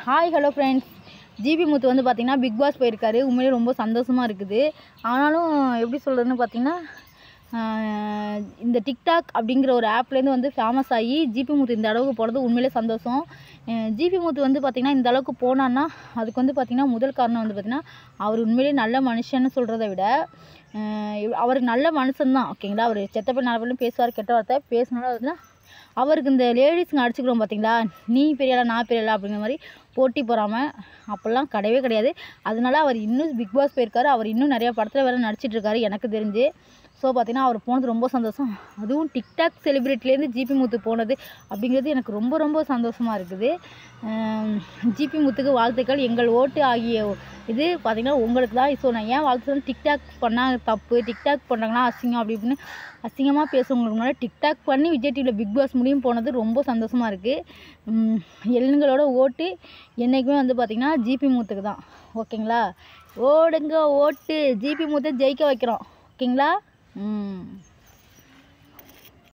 hi hello friends GP Muthu வந்து பார்த்திங்கன்னா big pass போயிருக்காரு உண்மையிலே ரொம்ப சந்தோஷமாக இருக்குது ஆனாலும் எப்படி சொல்கிறதுன்னு பார்த்திங்கன்னா ஆஹ் இந்த டிக்டாக் அப்படிங்கிற ஒரு ஆப்லேருந்து வந்து ஃபேமஸ் ஆகி ஜிபி முத்து இந்த அளவுக்கு போனது உண்மையிலே சந்தோஷம் ஜிபி முத்து வந்து பார்த்திங்கன்னா இந்த அளவுக்கு போனான்னா அதுக்கு வந்து பார்த்திங்கன்னா முதல் காரணம் வந்து பார்த்திங்கன்னா அவர் உண்மையிலே நல்ல மனுஷன்னு சொல்கிறத விட ஆஹ் இவ்- அவர் நல்ல மனுஷன்தான் ஓகேங்களா அவர் செத்த பேர் நல்ல பேரும் பேசுவார் கெட்ட வார்த்தை பேசினாலும் வந்து அவருக்கு இந்த லேடிஸுங்க அடிச்சுக்கிறோம் பார்த்தீங்களா நீ பெரியாளா நான் பெரியாளா அப்படிங்கிற மாதிரி போட்டி போடாமல் அப்போல்லாம் கிடையவே கிடையாது அதனால அவர் இன்னும் பிக் பாஸ் போயிருக்காரு அவர் இன்னும் நிறையா படத்தில் வேறு நடிச்சிட்டு இருக்காரு எனக்கு தெரிஞ்சு ஸோ பார்த்தீங்கன்னா அவர் போனது ரொம்ப சந்தோஷம் அதுவும் டிக்டாக் செலிப்ரிட்டிலேருந்து ஜிபி முத்து போனது அப்படிங்கிறது எனக்கு ரொம்ப ரொம்ப சந்தோஷமாக இருக்குது ஜிபி முத்துக்கு வாழ்த்துக்கள் எங்கள் ஓட்டு ஆகிய இது பார்த்திங்கன்னா உங்களுக்கு தான் ஸோ நான் ஏன் வாழ்த்து சொல்றேன், டிக்டாக் பண்ணால் தப்பு டிக்டாக் பண்ணுறாங்கன்னா அசிங்கம் அப்படி இப்படின்னு அசிங்கமாக பேசுறவங்களுக்கு முன்னாடி டிக்டாக் பண்ணி விஜய் டிவியில் பிக் பாஸ் முடியும் போனது ரொம்ப சந்தோஷமாக இருக்குது எண்களோட ஓட்டு என்றைக்குமே வந்து பார்த்திங்கன்னா ஜிபி மூத்துக்கு தான் ஓகேங்களா ஓடுங்க ஓட்டு ஜிபி மூத்தை ஜெயிக்க வைக்கிறோம் ஓகேங்களா ம்